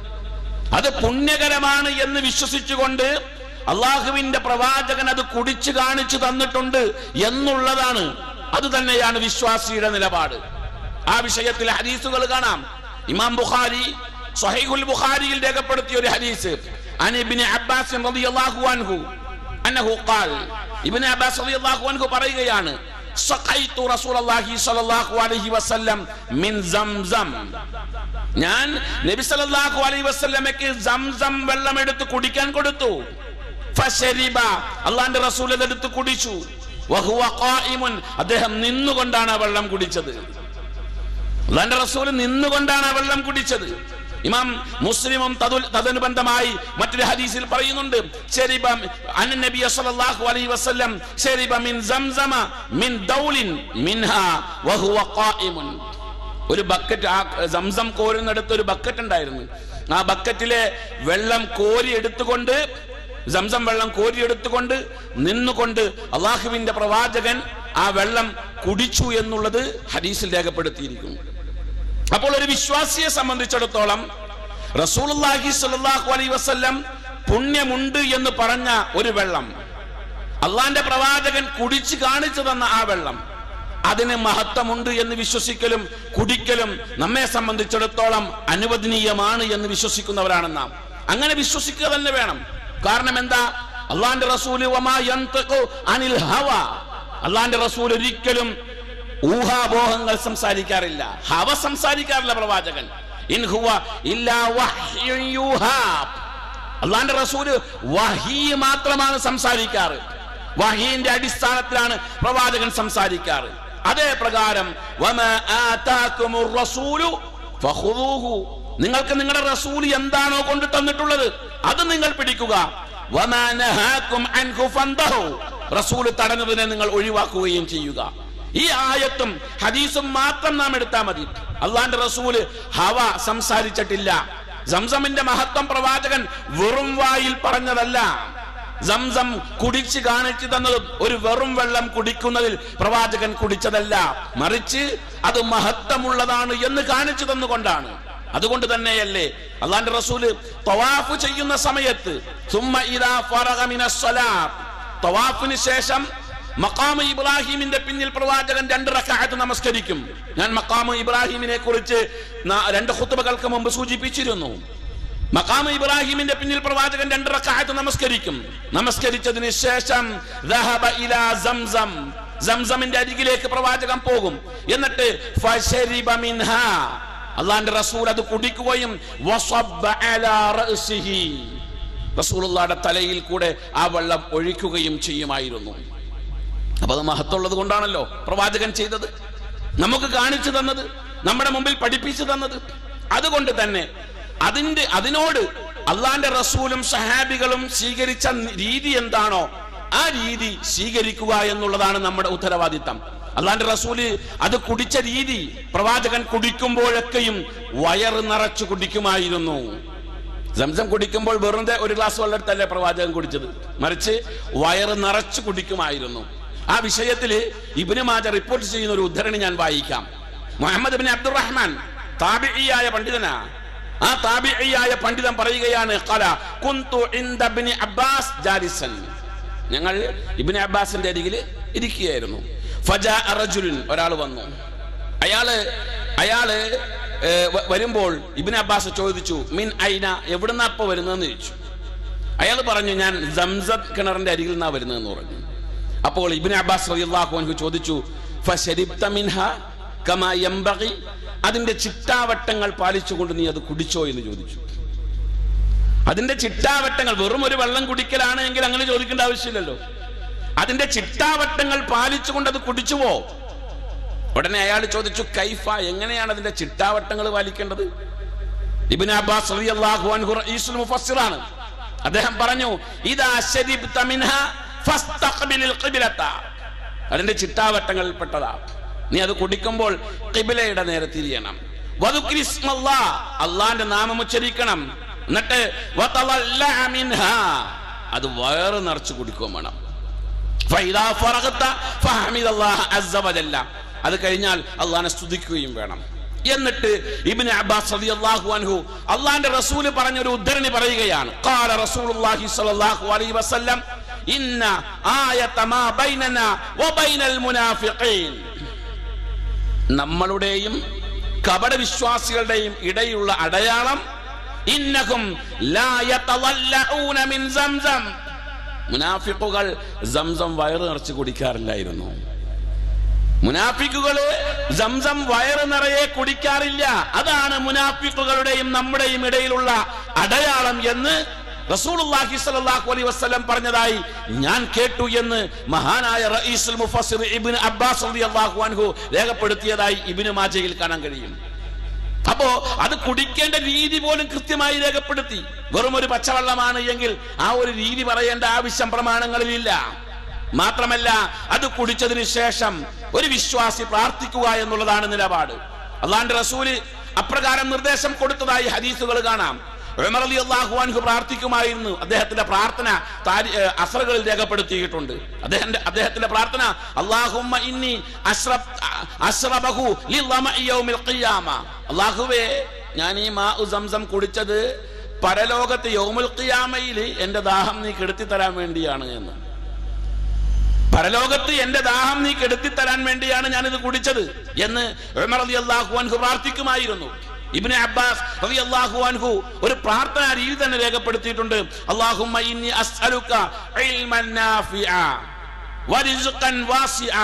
അത് പുണ്യകരമാണ് എന്ന് വിശ്വസിച്ചുകൊണ്ട് അള്ളാഹുവിന്റെ പ്രവാചകൻ അത് കുടിച്ചു കാണിച്ചു തന്നിട്ടുണ്ട് എന്നുള്ളതാണ് അത് തന്നെയാണ് വിശ്വാസിയുടെ നിലപാട് ആ വിഷയത്തിൽ ഹദീസുകൾ കാണാം ഇമാം ബുഖാരി സഹീഹുൽ ബുഖാരിയിൽ രേഖപ്പെടുത്തിയ ഒരു ഹദീസ് അൻ ഇബ്നു അബ്ബാസ് റളിയല്ലാഹു അൻഹു അന്നഹു ഖാൽ ഇബ്നു അബ്ബാസ് റളിയല്ലാഹു അൻഹു പറയുകയാണ് സഖൈതു റസൂലുള്ളാഹി സ്വല്ലല്ലാഹു അലൈഹി വസല്ലം മിൻ സംസം ഞാൻ നബി സല്ലല്ലാഹു അലൈഹി വസല്ലമയ്ക്ക് സംസം വെള്ളം എടുത്ത് കുടിക്കാൻ കൊടുത്തു ഫശരിബ അള്ളാന്റെ റസൂൽ അതെടുത്ത് കുടിച്ചു വഹുവ ഖായിമുൻ അദ്ദേഹം നിന്നുകൊണ്ടാണ് ആ വെള്ളം കുടിച്ചത് അള്ളാന്റെ റസൂൽ നിന്നുകൊണ്ടാണ് ആ വെള്ളം കുടിച്ചത് ഇമാം മുസ്ലിമും തതു- തദനുബന്ധമായി മറ്റൊരു ഹദീസിൽ പറയുന്നുണ്ട് ശരിബ അൻ നബി സല്ലല്ലാഹു അലൈഹി വസല്ലം ശരിബ മിൻ സംസമ മിൻ ദൗലിൻ മിൻഹാ വഹുവ ഖായിമുൻ ഒരു ബക്കറ്റ് ആ സംസം കോരുന്നിടത്ത് ഒരു ബക്കറ്റ് ഉണ്ടായിരുന്നു ആ ബക്കറ്റിലെ വെള്ളം കോരി എടുത്തുകൊണ്ട് സംസം വെള്ളം കോരി എടുത്തുകൊണ്ട് നിന്നുകൊണ്ട് അള്ളാഹുവിന്റെ പ്രവാചകൻ ആ വെള്ളം കുടിച്ചു എന്നുള്ളത് ഹദീസിൽ രേഖപ്പെടുത്തിയിരിക്കുന്നു അപ്പോൾ ഒരു വിശ്വാസിയെ സംബന്ധിച്ചിടത്തോളം റസൂലുള്ളാഹി സ്വല്ലല്ലാഹു അലൈഹി വസല്ലം പുണ്യമുണ്ട് എന്ന് പറഞ്ഞ ഒരു വെള്ളം അള്ളാന്റെ പ്രവാചകൻ കുടിച്ചു കാണിച്ചു തന്ന ആ വെള്ളം അതിന് മഹത്വമുണ്ട് എന്ന് വിശ്വസിക്കലും കുടിക്കലും നമ്മെ സംബന്ധിച്ചിടത്തോളം അനുവദനീയമാണ് എന്ന് വിശ്വസിക്കുന്നവരാണ് നാം അങ്ങനെ വിശ്വസിക്കുക തന്നെ വേണം കാരണം എന്താ അള്ളാന്റെ റസൂല് വമാ യന്തിഖു അനിൽ ഹവ അള്ളാന്റെ റസൂൽ ഒരിക്കലും ഊഹാപോഹങ്ങൾ സംസാരിക്കാറില്ല ഹവ സംസാരിക്കാറില്ല പ്രവാചകൻ ഇൻ ഹുവ ഇല്ലാ വഹ്യുൻ യൂഹാ അള്ളാന്റെ റസൂല് വഹീ മാത്രമാണ് സംസാരിക്കാറ് വഹീന്റെ അടിസ്ഥാനത്തിലാണ് പ്രവാചകൻ സംസാരിക്കാറ് അതേ പ്രകാരം വമാ ആതാകുമുർ റസൂലു ഫഖുദൂഹു നിങ്ങൾക്ക് നിങ്ങളുടെ റസൂൽ എന്താണോ കൊണ്ടു തന്നിട്ടുള്ളത് അത് നിങ്ങൾ പിടിക്കുക വമാ നഹാകും അൻഹു ഫന്തഹു റസൂൽ തടഞ്ഞതിനെ നിങ്ങൾ ഒഴിവാക്കുകയും ചെയ്യുക ഈ ആയത്തും ഹദീസും മാത്രം നാം എടുത്താൽ മതി അള്ളാന്റെ റസൂല് ഹവ സംസാരിച്ചിട്ടില്ല സംസമിന്റെ മഹത്വം പ്രവാചകൻ വെറും വായിൽ പറഞ്ഞതല്ല സംസം കുടിച്ച് കാണിച്ചു തന്നതും ഒരു വെറും വെള്ളം കുടിക്കുന്നതിൽ പ്രവാചകൻ കുടിച്ചതല്ല മറിച്ച് അത് മഹത്വമുള്ളതാണ് എന്ന് കാണിച്ചു തന്നുകൊണ്ടാണ് അതുകൊണ്ട് തന്നെയല്ലേ അള്ളാന്റെ റസൂല് തവാഫ് ചെയ്യുന്ന സമയത്ത് സുമ്മ ഇദാ ഫറഗ മിനസ് സ്വലാത്ത് തവാഫിന് ശേഷം മക്കാമ് ഇബ്രാഹിമിന്റെ പിന്നിൽ പ്രവാചകൻ രണ്ട് റക്കായത്ത് നമസ്കരിക്കും ഞാൻ മക്കാമ് ഇബ്രാഹിമിനെ കുറിച്ച് ന- രണ്ട് ഖുത്തുബകൾക്ക് മുമ്പ് സൂചിപ്പിച്ചിരുന്നു മക്കാമ് ഇബ്രാഹിമിന്റെ പിന്നിൽ പ്രവാചകൻ രണ്ട് റക്കായത്ത് നമസ്കരിക്കും നമസ്കരിച്ചതിന് ശേഷം ദഹബ ഇലാ സംസം സംസമിന്റെ അരികിലേക്ക് പ്രവാചകൻ പോകും എന്നിട്ട് ഫശരിബ മിൻഹാ അള്ളാന്റെ റസൂൽ അത് കുടിക്കുകയും വസബ്ബ അലാ റഅ്സിഹി റസൂലുള്ളായുടെ തലയിൽ കൂടെ ആ വെള്ളം ഒഴിക്കുകയും ചെയ്യുമായിരുന്നു അപ്പൊ അത് മഹത്വമുള്ളത് കൊണ്ടാണല്ലോ പ്രവാചകൻ ചെയ്തത് നമുക്ക് കാണിച്ചു തന്നത് നമ്മുടെ മുമ്പിൽ പഠിപ്പിച്ചു തന്നത് അതുകൊണ്ട് തന്നെ അതിന്റെ അതിനോട് അള്ളാന്റെ റസൂലും സഹാബികളും സ്വീകരിച്ച രീതി എന്താണോ ആ രീതി സ്വീകരിക്കുക എന്നുള്ളതാണ് നമ്മുടെ ഉത്തരവാദിത്തം അള്ളാന്റെ റസൂല് അത് കുടിച്ച രീതി പ്രവാചകൻ കുടിക്കുമ്പോഴൊക്കെയും വയറ് നിറച്ചു കുടിക്കുമായിരുന്നു സംസം കുടിക്കുമ്പോൾ വെറുതെ ഒരു ഗ്ലാസ് വെള്ളത്തല്ലേ പ്രവാചകൻ കുടിച്ചത് മറിച്ച് വയറ് നിറച്ചു കുടിക്കുമായിരുന്നു ആ വിഷയത്തില് ഇബിന് മാജ റിപ്പോർട്ട് ചെയ്യുന്ന ഒരു ഉദ്ധരണി ഞാൻ വായിക്കാം മുഹമ്മദ് ബിൻ അബ്ദുറഹ്മാൻ താബിഇയായ പണ്ഡിതനാ ആ താബിഇയായ പണ്ഡിതൻ പറയുകയാണ് ഖല കുന്തു ഇൻദ ഇബ്നി അബ്ബാസ് ജാലിസൻ ഞങ്ങൾ ഇബ്നു അബ്ബാസിന്റെ അരികിൽ ഇരിക്കുകയായിരുന്നു ഫജാ റജുലുൻ ഒരാൾ വന്നു അയാള് അയാള് ഏ, വ- വരുമ്പോൾ ഇബിന് അബ്ബാസ് ചോദിച്ചു മിൻ ഐന എവിടുന്നാ ഇപ്പൊ വരുന്നതെന്ന് ചോദിച്ചു അയാൾ പറഞ്ഞു ഞാൻ സംസദ് കിണറിന്റെ അരികിൽ നിന്നാ വരുന്നതെന്ന് പറഞ്ഞു അപ്പോൾ ഇബിന് അബ്ബാസ് റളിയല്ലാഹു അൻഹു ചോദിച്ചു ഫശരിബ്ത മിൻഹ കമാ യംബഗി അതിന്റെ ചിട്ടാവട്ടങ്ങൾ പാലിച്ചുകൊണ്ട് നീ അത് കുടിച്ചോ എന്ന് ചോദിച്ചു അതിന്റെ ചിട്ടാവട്ടങ്ങൾ വെറും ഒരു വെള്ളം കുടിക്കലാണ് എങ്കിൽ അങ്ങനെ ചോദിക്കേണ്ട ആവശ്യമില്ലല്ലോ അതിന്റെ ചിട്ടാവട്ടങ്ങൾ പാലിച്ചുകൊണ്ട് അത് കുടിച്ചുവോ ഉടനെ അയാൾ ചോദിച്ചു കൈഫ എങ്ങനെയാണ് അതിന്റെ ചിട്ടാവട്ടങ്ങൾ പാലിക്കേണ്ടത് ഇബ്നു അബ്ബാസ് റളിയല്ലാഹു അൻഹു റഈസുൽ മുഫസ്സിറാണ് അദ്ദേഹം പറഞ്ഞു ഇദാ ശരിബ്ത മിൻഹ ഫസ്തഖ്ബിലിൽ ഖിബ്ലത അതിന്റെ ചിട്ടാവട്ടങ്ങളിൽ പെട്ടതാ നീ അത് കുടിക്കുമ്പോൾ ഖിബ്ലയുടെ നേരെ തിരിയണം വദുക്രി ഇസ്മല്ലാ അള്ളാന്റെ നാമം ഉച്ചരിക്കണം എന്നിട്ട് വതളല്ലഅ മിൻഹാ അത് വയറ് നിറച്ച് കുടിക്കുകയും വേണം ഫൈദാ ഫറഗത ഫഹമിദല്ലാഹ അസ്സ വജല്ല അത് കഴിഞ്ഞാൽ അള്ളാഹിനെ സ്തുതിക്കുകയും വേണം എന്നിട്ട് ഇബ്നു അബ്ബാസ് റളിയല്ലാഹു അൻഹു അള്ളാഹിന്റെ റസൂല് പറഞ്ഞ ഒരു ഉദ്ധരണി പറയുകയാണ് ഖാല റസൂലുള്ളാഹി സ്വല്ലല്ലാഹു അലൈഹി വസല്ലം ഇന്ന ആയത മാ ബൈനനാ വബൈനൽ മുനാഫിഖീൻ നമ്മളുടെയും കപട വിശ്വാസികളുടെയും ഇടയിലുള്ള അടയാളം ഇന്നഹും ലാ യതവല്ലഊന മിൻ സംസം മുനാഫിക്കുകൾ സംസം വയറ് നിറച്ച് കുടിക്കാറില്ലായിരുന്നു മുനാഫിക്കുകള് സംസം വയറ് നിറയെ കുടിക്കാറില്ല അതാണ് മുനാഫിക്കുകളുടെയും നമ്മുടെയും ഇടയിലുള്ള അടയാളം എന്ന് റസൂലുള്ളാഹി സ്വല്ലല്ലാഹു അലൈഹി വസല്ലം പറഞ്ഞതായി ഞാൻ കേട്ടു എന്ന് മഹാനായ റഈസുൽ മുഫസ്സിർ ഇബ്നു അബ്ബാസ് റളിയല്ലാഹു അൻഹു രേഖപ്പെടുത്തിയതായി ഇബ്നു മാജയിൽ കാണാൻ കഴിയും അപ്പോ അത് കുടിക്കേണ്ട രീതി പോലും കൃത്യമായി രേഖപ്പെടുത്തി വെറും ഒരു പച്ചവെള്ളമാണ് എങ്കിൽ ആ ഒരു രീതി പറയേണ്ട ആവശ്യം പ്രമാണങ്ങളിലില്ല മാത്രമല്ല അത് കുടിച്ചതിന് ശേഷം ഒരു വിശ്വാസി പ്രാർത്ഥിക്കുക എന്നുള്ളതാണ് നിലപാട് അള്ളാന്റെ റസൂല് അപ്രകാരം നിർദ്ദേശം കൊടുത്തതായി ഹദീസുകൾ കാണാം ഉമർ റളിയല്ലാഹു അൻഹു പ്രാർത്ഥിക്കുമായിരുന്നു അദ്ദേഹത്തിന്റെ പ്രാർത്ഥന താരി- ഏ, അസ്റുകളിൽ രേഖപ്പെടുത്തിയിട്ടുണ്ട് അദ്ദേഹത്തിന്റെ അദ്ദേഹത്തിന്റെ പ്രാർത്ഥന അല്ലാഹുമ്മ ഇന്നി അശ്റബ് അശ്റബഹു ലിളമഇ യൗമിൽ ഖിയാമ അല്ലാഹുവേ ഞാൻ ഈ മാ സംസം കുടിച്ചത് പരലോകത്ത് യൗമുൽ ഖിയാമയിൽ എന്റെ ദാഹം നീ കെടുത്തി തരാൻ വേണ്ടിയാണ് എന്ന് പരലോകത്ത് എന്റെ ദാഹം നീ കെടുത്തി തരാൻ വേണ്ടിയാണ് ഞാനിത് കുടിച്ചത് എന്ന് ഉമർ റളിയല്ലാഹു അൻഹു പ്രാർത്ഥിക്കുമായിരുന്നു ഇബ്നു അബ്ബാസ് റളിയല്ലാഹു അൻഹു ഒരു പ്രാർത്ഥനാ രീതി തന്നെ രേഖപ്പെടുത്തിയിട്ടുണ്ട് അല്ലാഹുമ്മ ഇന്നി അസ്അലുക ഇൽമൻ നാഫിഅ വറിസ്ഖൻ വാസിഅ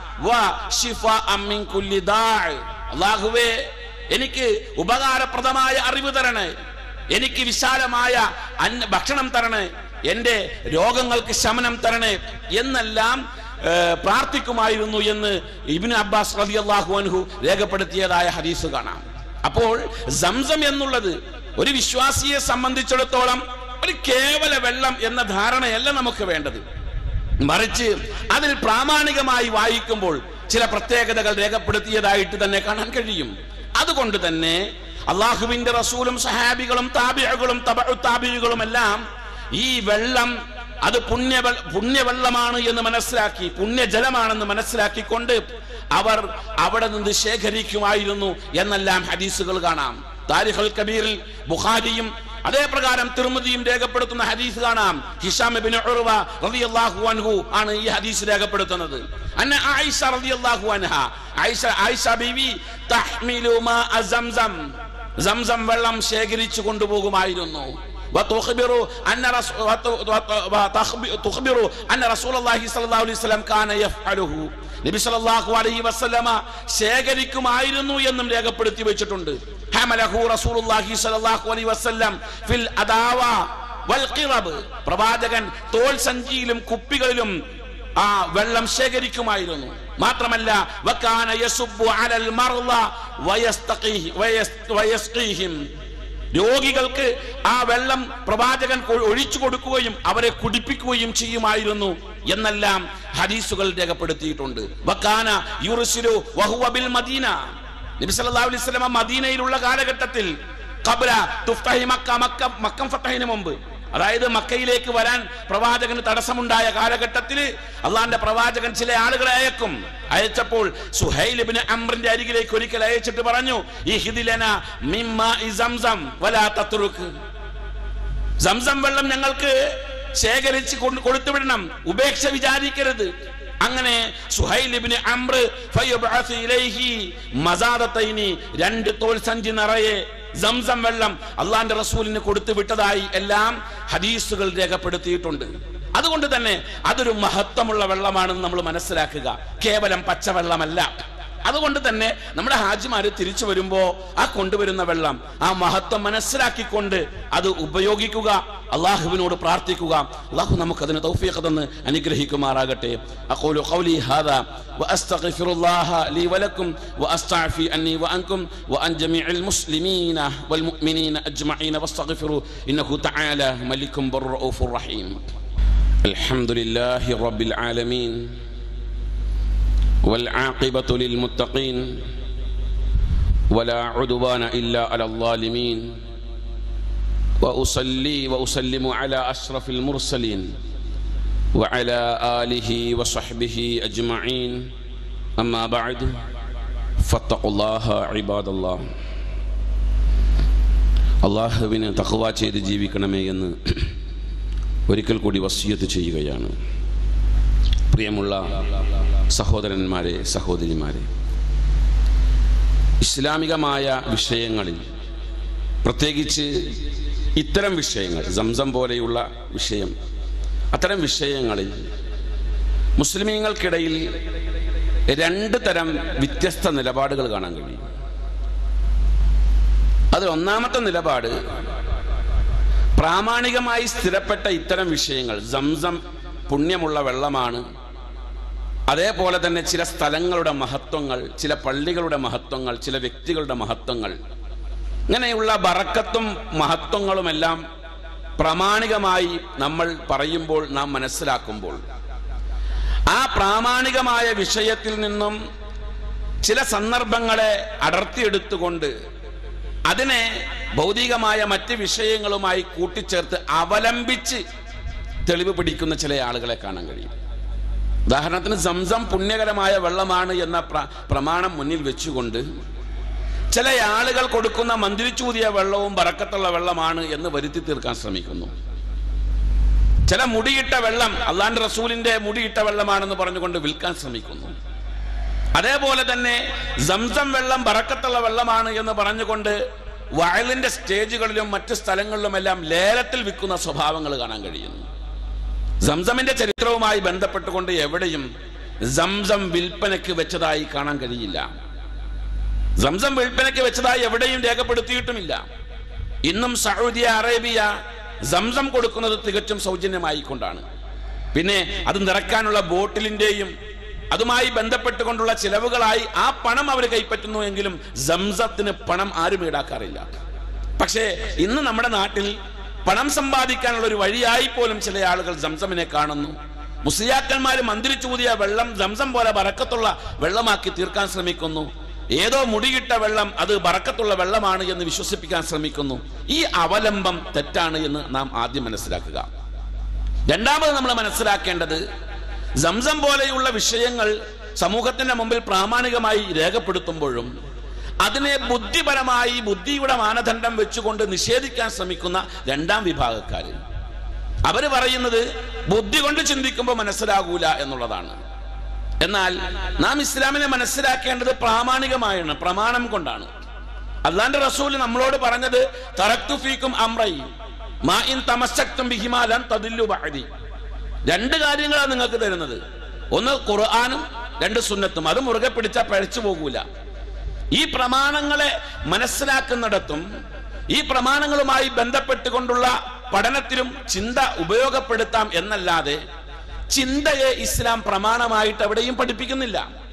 വശിഫാഅൻ മിൻ കുല്ലി ദാഇ അല്ലാഹുവേ എനിക്ക് ഉപകാരപ്രദമായ അറിവ് തരണേ എനിക്ക് വിശാലമായ അന്ന ഭക്ഷണം തരണേ എന്റെ രോഗങ്ങൾക്ക് ശമനം തരണേ എന്നെല്ലാം ഏ, പ്രാർത്ഥിക്കുമായിരുന്നു എന്ന് ഇബിൻ അബ്ബാസ് റളിയല്ലാഹു അൻഹു രേഖപ്പെടുത്തിയതായ ഹദീസ് കാണാം അപ്പോൾ സംസം എന്നുള്ളത് ഒരു വിശ്വാസിയെ സംബന്ധിച്ചിടത്തോളം ഒരു കേവല വെള്ളം എന്ന ധാരണയല്ല നമുക്ക് വേണ്ടത് മറിച്ച് അതിൽ പ്രാമാണികമായി വായിക്കുമ്പോൾ ചില പ്രത്യേകതകൾ രേഖപ്പെടുത്തിയതായിട്ട് തന്നെ കാണാൻ കഴിയും അതുകൊണ്ട് തന്നെ അള്ളാഹുവിന്റെ റസൂലും സഹാബികളും താബിഴകളും താബിഴുകളും എല്ലാം ഈ വെള്ളം അത് പുണ്യ പുണ്യവെള്ളമാണ് എന്ന് മനസ്സിലാക്കി പുണ്യജലമാണെന്ന് മനസ്സിലാക്കിക്കൊണ്ട് അവർ അവിടെ നിന്ന് ശേഖരിക്കുമായിരുന്നു എന്നെല്ലാം ഹദീസുകൾ കാണാം താരിഖൽ കബീറിൽ ബുഖാരിയും അതേ പ്രകാരം തിരുമതിയും രേഖപ്പെടുത്തുന്ന ഹദീസ് കാണാം ഹിഷാം ഇബ്നു ഉർവ റളിയല്ലാഹു അൻഹു ആണ് ഈ ഹദീസ് രേഖപ്പെടുത്തുന്നത് അന്ന ആയിഷ റളിയല്ലാഹു അൻഹ ആയിഷ ആയിഷ ബീവി തഹ്മിലു മാ സംസം സംസം വെള്ളം ശേഖരിച്ചു കൊണ്ടുപോകുമായിരുന്നു وتخبر أن رسول تخبر أن رسول الله صلى الله عليه وسلم كان يفعله നബി സല്ലല്ലാഹു അലൈഹി വസല്ലമ ശേഖരിക്കുമായിരുന്നു എന്നും രേഖപ്പെടുത്തി വെച്ചിട്ടുണ്ട് ഹമലഹു റസൂലുള്ളാഹി സ്വല്ലല്ലാഹു അലൈഹി വസല്ലം ഫിൽ അദാവ വൽ ഖിറബ് പ്രവാചകൻ തോൾ സഞ്ചിയിലും കുപ്പികളിലും ആ വെള്ളം ശേഖരിക്കുമായിരുന്നു മാത്രമല്ല വക്കാന യസുബ്ബു അലൽ മർള വയസ്തഖീഹി വയസ്ഖീഹിം രോഗികൾക്ക് ആ വെള്ളം പ്രവാചകൻ കൊ- ഒഴിച്ചു കൊടുക്കുകയും അവരെ കുടിപ്പിക്കുകയും ചെയ്യുമായിരുന്നു എന്നെല്ലാം ഹദീസുകൾ രേഖപ്പെടുത്തിയിട്ടുണ്ട് വക്കാന യുർസിലു വഹുവ ബിൽ മദീന നബി സല്ലല്ലാഹു അലൈഹി വസല്ലമ മദീനയിലുള്ള കാലഘട്ടത്തിൽ ഖബ്ല തുഫ്തഹി മക്ക മക്ക മക്കം ഫത്തഹിന് മുമ്പ് അതായത് മക്കയിലേക്ക് വരാൻ പ്രവാചകന് തടസ്സമുണ്ടായ കാലഘട്ടത്തിൽ അള്ളാന്റെ പ്രവാചകൻ ചില ആളുകളെ അയക്കും അയച്ചപ്പോൾ സുഹൈൽ ഇബ്നു അംറിന്റെ അരികിലേക്ക് ഒരിക്കൽ അയച്ചിട്ട് പറഞ്ഞു ഇഹ്ദിലന മിമ്മാഇ സംസം വലാ തത്രുക് സംസം വെള്ളം ഞങ്ങൾക്ക് ശേഖരിച്ച് കൊണ്ട് കൊടുത്തുവിടണം ഉപേക്ഷ വിചാരിക്കരുത് അങ്ങനെ സുഹൈൽ ഇബ്നു അംർ ഫയബ്അസ് ഇലൈഹി മസാദത്തൈനി രണ്ട് തോൽ സഞ്ചി നിറയെ സംസം വെള്ളം അള്ളാന്റെ റസൂലിന് കൊടുത്തു വിട്ടതായി എല്ലാം ഹദീസുകൾ രേഖപ്പെടുത്തിയിട്ടുണ്ട് അതുകൊണ്ട് തന്നെ അതൊരു മഹത്വമുള്ള വെള്ളമാണെന്ന് നമ്മൾ മനസ്സിലാക്കുക കേവലം പച്ചവെള്ളമല്ല അതുകൊണ്ട് തന്നെ നമ്മുടെ ഹാജിമാര് തിരിച്ചു വരുമ്പോ ആ കൊണ്ടുവരുന്ന വെള്ളം ആ മഹത്വം മനസ്സിലാക്കിക്കൊണ്ട് അത് ഉപയോഗിക്കുക അള്ളാഹുവിനോട് പ്രാർത്ഥിക്കുക അള്ളാഹു നമുക്ക് അതിന് തൗഫീഖ് തന്ന് അനുഗ്രഹിക്കുമാറാകട്ടെ അഖൂലു ഖൗലി ഹാദാ വഅസ്തഗ്ഫിറുല്ലാഹ ലീ വലക്കും വഅസ്തഅഫി അന്നി വഅൻകും വഅൻ ജമീഇൽ മുസ്ലിമീന والمؤمنين أجمعين واستغفروا إنه تعالى ملك بالرؤوف الرحيم الحمد لله رب العالمين والعاقبة للمتقين ولا عدوان إلا على الظالمين وأصلي وأسلم على أشرف المرسلين وعلى آله وصحبه أجمعين أما بعد فاتقوا الله عباد الله അള്ളാഹുവിന് തഖ്വ ചെയ്ത് ജീവിക്കണമേ എന്ന് ഒരിക്കൽ കൂടി വസിയത്ത് ചെയ്യുകയാണ് പ്രിയമുള്ള സഹോദരന്മാരെ സഹോദരിമാരെ ഇസ്ലാമികമായ വിഷയങ്ങളിൽ പ്രത്യേകിച്ച് ഇത്തരം വിഷയങ്ങൾ സംസം പോലെയുള്ള വിഷയം അത്തരം വിഷയങ്ങളിൽ മുസ്ലിമീങ്ങൾക്കിടയിൽ രണ്ട് തരം വ്യത്യസ്ത നിലപാടുകൾ കാണാൻ കഴിയും അതിൽ ഒന്നാമത്തെ നിലപാട് പ്രാമാണികമായി സ്ഥിരപ്പെട്ട ഇത്തരം വിഷയങ്ങൾ സംസം പുണ്യമുള്ള വെള്ളമാണ് അതേപോലെ തന്നെ ചില സ്ഥലങ്ങളുടെ മഹത്വങ്ങൾ ചില പള്ളികളുടെ മഹത്വങ്ങൾ ചില വ്യക്തികളുടെ മഹത്വങ്ങൾ ഇങ്ങനെയുള്ള ബറക്കത്തും മഹത്വങ്ങളുമെല്ലാം പ്രാമാണികമായി നമ്മൾ പറയുമ്പോൾ നാം മനസ്സിലാക്കുമ്പോൾ ആ പ്രാമാണികമായ വിഷയത്തിൽ നിന്നും ചില സന്ദർഭങ്ങളെ അടർത്തിയെടുത്തുകൊണ്ട് അതിനെ ഭൗതികമായ മറ്റ് വിഷയങ്ങളുമായി കൂട്ടിച്ചേർത്ത് അവലംബിച്ച് തെളിവ് പിടിക്കുന്ന ചില ആളുകളെ കാണാൻ കഴിയും ഉദാഹരണത്തിന് സംസം പുണ്യകരമായ വെള്ളമാണ് എന്ന പ്ര- പ്രമാണം മുന്നിൽ വെച്ചുകൊണ്ട് ചില ആളുകൾ കൊടുക്കുന്ന മന്ത്രിച്ചൂതിയ വെള്ളവും ബറക്കത്തുള്ള വെള്ളമാണ് എന്ന് വരുത്തി തീർക്കാൻ ശ്രമിക്കുന്നു ചില മുടിയിട്ട വെള്ളം അള്ളാന്റെ റസൂലിന്റെ മുടിയിട്ട വെള്ളമാണെന്ന് പറഞ്ഞുകൊണ്ട് വിൽക്കാൻ ശ്രമിക്കുന്നു അതേപോലെ തന്നെ സംസം വെള്ളം ബറക്കത്തുള്ള വെള്ളമാണ് എന്ന് പറഞ്ഞുകൊണ്ട് വയലിന്റെ സ്റ്റേജുകളിലും മറ്റു സ്ഥലങ്ങളിലുമെല്ലാം ലേലത്തിൽ വിൽക്കുന്ന സ്വഭാവങ്ങൾ കാണാൻ കഴിയുന്നു സംസമിന്റെ ചരിത്രവുമായി ബന്ധപ്പെട്ടുകൊണ്ട് എവിടെയും സംസം വിൽപ്പനയ്ക്ക് വെച്ചതായി കാണാൻ കഴിയില്ല സംസം വിൽപ്പനയ്ക്ക് വെച്ചതായി എവിടെയും രേഖപ്പെടുത്തിയിട്ടുമില്ല ഇന്നും സൗദി അറേബ്യ സംസം കൊടുക്കുന്നത് തികച്ചും സൗജന്യമായി കൊണ്ടാണ് പിന്നെ അത് നിറക്കാനുള്ള ബോട്ടിലിന്റെയും അതുമായി ബന്ധപ്പെട്ടുകൊണ്ടുള്ള ചിലവുകളായി ആ പണം അവർ കൈപ്പറ്റുന്നു എങ്കിലും സംസത്തിന് പണം ആരും ഈടാക്കാറില്ല പക്ഷേ ഇന്ന് നമ്മുടെ നാട്ടിൽ പണം സമ്പാദിക്കാനുള്ള ഒരു വഴിയായി പോലും ചില ആളുകൾ സംസമിനെ കാണുന്നു മുസ്ലിയാക്കന്മാർ മന്ത്രിച്ചൂതിയ വെള്ളം സംസം പോലെ ബറക്കത്തുള്ള വെള്ളമാക്കി തീർക്കാൻ ശ്രമിക്കുന്നു ഏതോ മുടിയിട്ട വെള്ളം അത് ബറക്കത്തുള്ള വെള്ളമാണ് എന്ന് വിശ്വസിപ്പിക്കാൻ ശ്രമിക്കുന്നു ഈ അവലംബം തെറ്റാണ് എന്ന് നാം ആദ്യം മനസ്സിലാക്കുക രണ്ടാമത് നമ്മൾ മനസ്സിലാക്കേണ്ടത് സംസം പോലെയുള്ള വിഷയങ്ങൾ സമൂഹത്തിന്റെ മുമ്പിൽ പ്രാമാണികമായി രേഖപ്പെടുത്തുമ്പോഴും അതിനെ ബുദ്ധിപരമായി ബുദ്ധിയുടെ മാനദണ്ഡം വെച്ചുകൊണ്ട് നിഷേധിക്കാൻ ശ്രമിക്കുന്ന രണ്ടാം വിഭാഗക്കാര് അവര് പറയുന്നത് ബുദ്ധി കൊണ്ട് ചിന്തിക്കുമ്പോൾ മനസ്സിലാകൂല എന്നുള്ളതാണ് എന്നാൽ നാം ഇസ്ലാമിനെ മനസ്സിലാക്കേണ്ടത് പ്രാമാണികമായാണ് പ്രമാണം കൊണ്ടാണ് അള്ളാന്റെ റസൂൽ നമ്മളോട് പറഞ്ഞത് തറക്തു ഫീക്കും അമ്രൈ മാ ഇൻ തമസ്സക്തും ബിഹിമാലൻ തദില്ലു ബഅദി രണ്ട് കാര്യങ്ങളാണ് നിങ്ങൾക്ക് തരുന്നത് ഒന്ന് ഖുർആാനും രണ്ട് സുന്നത്തും അത് മുറുകെ പിടിച്ചാൽ പഴച്ചു പോകൂല ഈ പ്രമാണങ്ങളെ മനസ്സിലാക്കുന്നിടത്തും ഈ പ്രമാണങ്ങളുമായി ബന്ധപ്പെട്ടുകൊണ്ടുള്ള പഠനത്തിലും ചിന്ത ഉപയോഗപ്പെടുത്താം എന്നല്ലാതെ ചിന്തയെ ഇസ്ലാം പ്രമാണമായിട്ട് എവിടെയും പഠിപ്പിക്കുന്നില്ല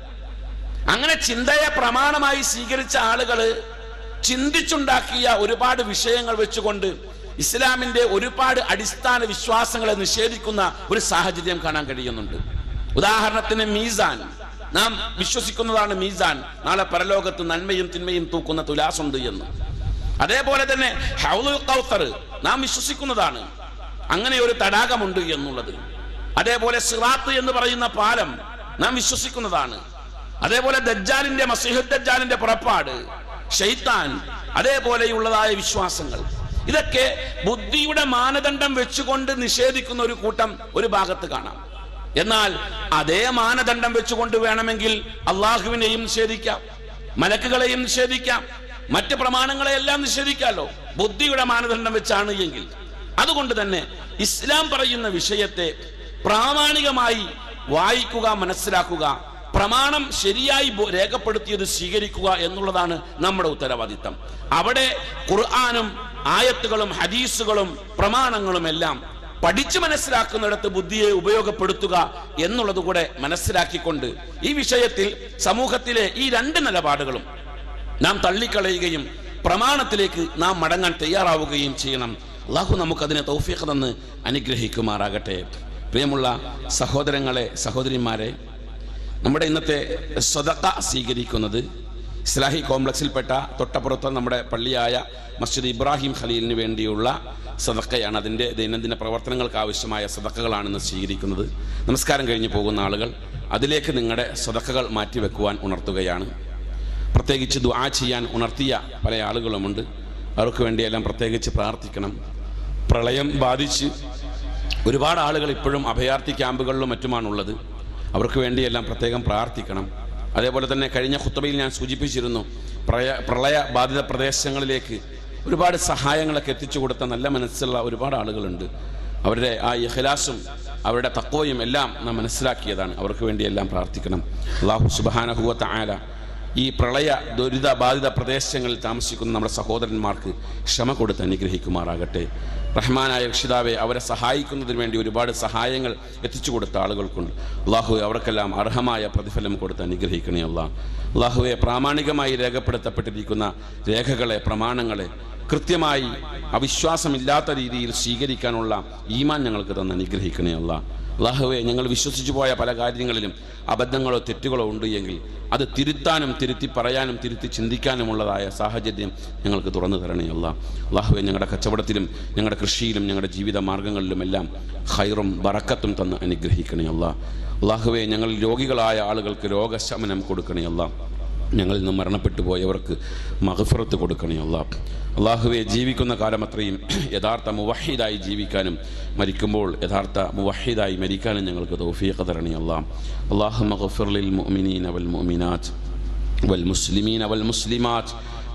അങ്ങനെ ചിന്തയെ പ്രമാണമായി സ്വീകരിച്ച ആളുകള് ചിന്തിച്ചുണ്ടാക്കിയ ഒരുപാട് വിഷയങ്ങൾ വെച്ചുകൊണ്ട് ഇസ്ലാമിന്റെ ഒരുപാട് അടിസ്ഥാന വിശ്വാസങ്ങളെ നിഷേധിക്കുന്ന ഒരു സാഹചര്യം കാണാൻ കഴിയുന്നുണ്ട് ഉദാഹരണത്തിന് മീസാൻ നാം വിശ്വസിക്കുന്നതാണ് മീസാൻ നാളെ പരലോകത്ത് നന്മയും തിന്മയും തൂക്കുന്ന തുലാസുണ്ട് എന്ന് അതേപോലെ തന്നെ ഹൗലുൽ കൗത്തർ നാം വിശ്വസിക്കുന്നതാണ് അങ്ങനെ ഒരു തടാകമുണ്ട് എന്നുള്ളത് അതേപോലെ സിറാത്ത് എന്ന് പറയുന്ന പാലം നാം വിശ്വസിക്കുന്നതാണ് അതേപോലെ ദജ്ജാലിന്റെ മസീഹുദ് ദജ്ജാലിന്റെ പുറപ്പാട് ഷെയ്ത്താൻ അതേപോലെയുള്ളതായ വിശ്വാസങ്ങൾ ഇതൊക്കെ ബുദ്ധിയുടെ മാനദണ്ഡം വെച്ചുകൊണ്ട് നിഷേധിക്കുന്ന ഒരു കൂട്ടം ഒരു ഭാഗത്ത് കാണാം എന്നാൽ അതേ മാനദണ്ഡം വെച്ചുകൊണ്ട് വേണമെങ്കിൽ അള്ളാഹുവിനെയും നിഷേധിക്കാം മലക്കുകളെയും നിഷേധിക്കാം മറ്റ് പ്രമാണങ്ങളെയെല്ലാം നിഷേധിക്കാമല്ലോ ബുദ്ധിയുടെ മാനദണ്ഡം വെച്ചാണ് എങ്കിൽ അതുകൊണ്ട് തന്നെ ഇസ്ലാം പറയുന്ന വിഷയത്തെ പ്രാമാണികമായി വായിക്കുക മനസ്സിലാക്കുക പ്രമാണം ശരിയായി ബോ- രേഖപ്പെടുത്തിയത് സ്വീകരിക്കുക എന്നുള്ളതാണ് നമ്മുടെ ഉത്തരവാദിത്തം അവിടെ ഖുർആാനും ആയത്തുകളും ഹദീസുകളും പ്രമാണങ്ങളും എല്ലാം പഠിച്ചു മനസ്സിലാക്കുന്നിടത്ത് ബുദ്ധിയെ ഉപയോഗപ്പെടുത്തുക എന്നുള്ളത് കൂടെ മനസ്സിലാക്കിക്കൊണ്ട് ഈ വിഷയത്തിൽ സമൂഹത്തിലെ ഈ രണ്ട് നിലപാടുകളും നാം തള്ളിക്കളയുകയും പ്രമാണത്തിലേക്ക് നാം മടങ്ങാൻ തയ്യാറാവുകയും ചെയ്യണം അള്ളാഹു നമുക്കതിനെ തൗഫീഖ് തന്ന് അനുഗ്രഹിക്കുമാറാകട്ടെ പ്രിയമുള്ള സഹോദരങ്ങളെ സഹോദരിമാരെ നമ്മുടെ ഇന്നത്തെ സ്വതക്ക സ്വീകരിക്കുന്നത് ഇസ്ലാഹി കോംപ്ലക്സിൽപ്പെട്ട തൊട്ടപ്പുറത്ത് നമ്മുടെ പള്ളിയായ മസ്ജിദ് ഇബ്രാഹിം ഖലീലിന് വേണ്ടിയുള്ള സദക്കയാണ് അതിൻ്റെ ദൈനംദിന പ്രവർത്തനങ്ങൾക്ക് ആവശ്യമായ സദക്കകളാണെന്ന് സ്വീകരിക്കുന്നത് നമസ്കാരം കഴിഞ്ഞ് പോകുന്ന ആളുകൾ അതിലേക്ക് നിങ്ങളുടെ സദക്കകൾ മാറ്റിവെക്കുവാൻ ഉണർത്തുകയാണ് പ്രത്യേകിച്ച് ദുആ ചെയ്യാൻ ഉണർത്തിയ പല ആളുകളുമുണ്ട് അവർക്ക് വേണ്ടിയെല്ലാം പ്രത്യേകിച്ച് പ്രാർത്ഥിക്കണം പ്രളയം ബാധിച്ച് ഒരുപാട് ആളുകൾ ഇപ്പോഴും അഭയാർത്ഥി ക്യാമ്പുകളിലും മറ്റുമാണുള്ളത് അവർക്ക് വേണ്ടിയെല്ലാം പ്രത്യേകം പ്രാർത്ഥിക്കണം അതേപോലെ തന്നെ കഴിഞ്ഞ ഖുത്തബയിൽ ഞാൻ സൂചിപ്പിച്ചിരുന്നു പ്രളയ പ്രളയ ബാധിത പ്രദേശങ്ങളിലേക്ക് ഒരുപാട് സഹായങ്ങളൊക്കെ എത്തിച്ചു കൊടുത്ത നല്ല മനസ്സുള്ള ഒരുപാട് ആളുകളുണ്ട് അവരുടെ ആ ഇഖലാസും അവരുടെ തക്കവയും എല്ലാം നാം മനസ്സിലാക്കിയതാണ് അവർക്ക് വേണ്ടിയെല്ലാം പ്രാർത്ഥിക്കണം അള്ളാഹു സുബാനഹുവത്ത ആല ഈ പ്രളയ ദുരിത ബാധിത പ്രദേശങ്ങളിൽ താമസിക്കുന്ന നമ്മുടെ സഹോദരന്മാർക്ക് ക്ഷമ കൊടുത്ത് അനുഗ്രഹിക്കുമാറാകട്ടെ റഹ്മാനായ രക്ഷിതാവെ അവരെ സഹായിക്കുന്നതിന് വേണ്ടി ഒരുപാട് സഹായങ്ങൾ എത്തിച്ചു കൊടുത്ത ആളുകൾക്കുണ്ട് അള്ളാഹുവെ അവർക്കെല്ലാം അർഹമായ പ്രതിഫലം കൊടുത്ത് അനുഗ്രഹിക്കണേ അള്ളാഹ് അള്ളാഹുവെ പ്രാമാണികമായി രേഖപ്പെടുത്തപ്പെട്ടിരിക്കുന്ന രേഖകളെ പ്രമാണങ്ങളെ കൃത്യമായി അവിശ്വാസമില്ലാത്ത രീതിയിൽ സ്വീകരിക്കാനുള്ള ഈമാൻ ഞങ്ങൾക്ക് തന്ന് അനുഗ്രഹിക്കണേ അള്ളാഹ് അള്ളാഹുവെ ഞങ്ങൾ വിശ്വസിച്ചു പോയ പല കാര്യങ്ങളിലും അബദ്ധങ്ങളോ തെറ്റുകളോ ഉണ്ട് എങ്കിൽ അത് തിരുത്താനും തിരുത്തി പറയാനും തിരുത്തി ചിന്തിക്കാനുമുള്ളതായ സാഹചര്യം ഞങ്ങൾക്ക് തുറന്നു തരണേ അല്ല അള്ളാഹുവെ ഞങ്ങളുടെ കച്ചവടത്തിലും ഞങ്ങളുടെ കൃഷിയിലും ഞങ്ങളുടെ ജീവിത മാർഗങ്ങളിലുമെല്ലാം ഹൈറും ബറക്കത്തും തന്ന് അനുഗ്രഹിക്കണേ അല്ല അള്ളാഹുവെ ഞങ്ങൾ രോഗികളായ ആളുകൾക്ക് രോഗശമനം കൊടുക്കണേ അല്ല ഞങ്ങളിൽ നിന്ന് മരണപ്പെട്ടു പോയവർക്ക് മഹഫറത്ത് കൊടുക്കണേ അല്ലാ അള്ളാഹുവെ ജീവിക്കുന്ന കാലം അത്രയും യഥാർത്ഥ മുവഹീദായി ജീവിക്കാനും മരിക്കുമ്പോൾ യഥാർത്ഥ മുവഹീദായി മരിക്കാനും ഞങ്ങൾക്ക് തൗഫീഖ് തരണേ അല്ലാ അള്ളാഹു മഹഫിർലിൽ മുഅ്മിനീന വൽ മുഅ്മിനാത്ത് والمسلمين والمسلمات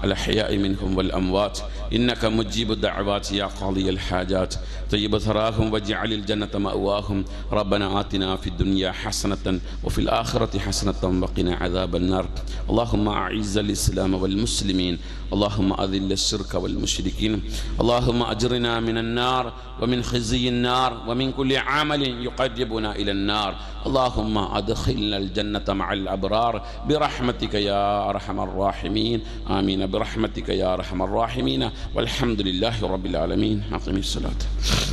الأحياء منهم والأموات إنك مجيب الدعوات يا قاضي الحاجات طيب ثراهم واجعل الجنة مأواهم ربنا آتنا في الدنيا حسنة وفي الآخرة حسنة وقنا عذاب النار اللهم أعز الإسلام والمسلمين اللهم أذل الشرك والمشركين اللهم أجرنا من النار ومن خزي النار ومن كل عمل يقربنا إلى النار اللهم أدخلنا الجنة مع الأبرار برحمتك يا أرحم الراحمين آمين برحمتك يا أرحم الراحمين والحمد لله رب العالمين أقم الصلاة